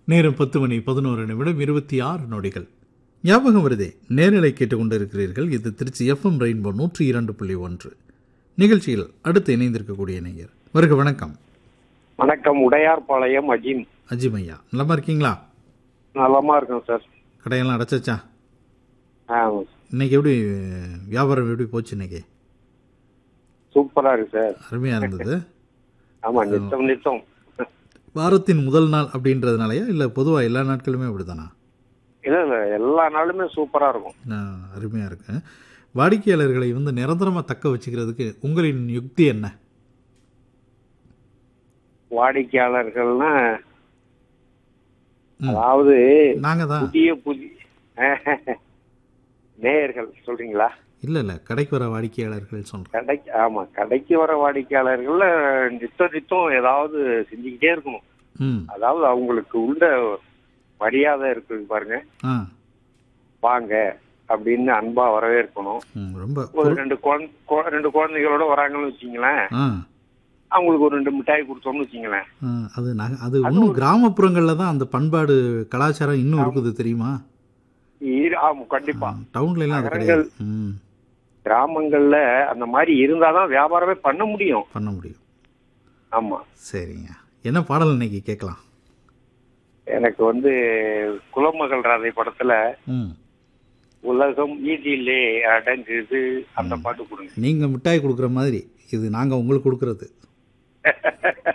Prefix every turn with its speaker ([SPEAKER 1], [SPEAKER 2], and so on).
[SPEAKER 1] நேரம் பத்து மணி பதினோரு நிமிடம் இருபத்தி ஆறு நொடிகள் ஞாபகம் வருதே நேரலை கேட்டுக்கொண்டிருக்கிறீர்கள் இது திருச்சி எஃப்எம் ரெயின்போ நூற்றி இரண்டு புள்ளி ஒன்று நிகழ்ச்சியில் அடுத்து இணைந்திருக்கக்கூடிய நேயர் வருக வணக்கம்
[SPEAKER 2] வணக்கம் உடையார்பாளையம் அஜிம்
[SPEAKER 1] அஜிம் ஐயா நலமா இருக்கீங்களா
[SPEAKER 2] நலமா இருக்கும் சார்
[SPEAKER 1] கடையெல்லாம் அடைச்சாச்சா
[SPEAKER 2] ஆ,
[SPEAKER 1] இன்னைக்கு எப்படி வியாபாரம் எப்படி போச்சு இன்னைக்கு
[SPEAKER 2] சூப்பரா இருக்கு சார்
[SPEAKER 1] அருமையாக இருந்தது
[SPEAKER 2] ஆமா நித்தம் நித்தம்
[SPEAKER 1] வாரத்தின் முதல் நாள் அப்படின்றதுனாலயா இல்லை பொதுவாக எல்லா நாட்களுமே அப்படிதானா
[SPEAKER 2] இல்ல இல்ல எல்லா நாளுமே சூப்பரா இருக்கும்
[SPEAKER 1] நான் அருமையாக இருக்கு வாடிக்கையாளர்களை வந்து நிரந்தரமாக தக்க வச்சுக்கிறதுக்கு உங்களின் யுக்தி என்ன
[SPEAKER 2] வாடிக்கையாளர்கள்னா
[SPEAKER 1] ம்.
[SPEAKER 2] அதாவது
[SPEAKER 1] நாங்கள் தான்
[SPEAKER 2] புதிய புதிய நேயர்கள் சொல்றீங்களா
[SPEAKER 1] இல்லை இல்லை கடைக்கு வர வாடிக்கையாளர்கள் சொல்கிறேன்
[SPEAKER 2] கடைக்கு ஆமா கடைக்கு வர வாடிக்கையாளர்கள்ல நித்தம் நித்தம் ஏதாவது செஞ்சுக்கிட்டே இருக்கணும்
[SPEAKER 1] ம்
[SPEAKER 2] அதாவது அவங்களுக்கு உள்ள மரியாதை இருக்குது பாருங்க
[SPEAKER 1] ஆ
[SPEAKER 2] வாங்க அப்படின்னு அன்பா வரவேற்கணும்
[SPEAKER 1] ம், ரொம்ப
[SPEAKER 2] ஒரு
[SPEAKER 1] பொரு-
[SPEAKER 2] ரெண்டு குழந்தை கு- ரெண்டு குழந்தைகளோட வராங்கன்னு வச்சுங்களேன்
[SPEAKER 1] ஆ
[SPEAKER 2] அவங்களுக்கு ஒரு ரெண்டு மிட்டாய் கொடுத்தோம்னு வச்சுங்களேன்
[SPEAKER 1] ஆ, அது நக அது இன்னும் கிராமப்புறங்களில் தான் அந்த பண்பாடு கலாச்சாரம் இன்னும் இருக்குது தெரியுமா
[SPEAKER 2] இரு- ஆமா கண்டிப்பா
[SPEAKER 1] டவுன்ல எல்லாம் அது
[SPEAKER 2] நகரங்கள்
[SPEAKER 1] கிடையாது ம்
[SPEAKER 2] கிராமங்கள்ல அந்த மாதிரி இருந்தாதான் வியாபாரமே பண்ண முடியும்
[SPEAKER 1] பண்ண முடியும்
[SPEAKER 2] ஆமா
[SPEAKER 1] சரிங்க என்ன பாடல் இன்னைக்கு கேட்கலாம்
[SPEAKER 2] எனக்கு வந்து குலமகள் ராதை படத்துல
[SPEAKER 1] ம்
[SPEAKER 2] உலகம் வீதியிலே அடங்குது அந்த பாட்டு கொடுங்க
[SPEAKER 1] நீங்கள் மிட்டாய் கொடுக்குற மாதிரி இது நாங்கள் உங்களுக்கு கொடுக்குறது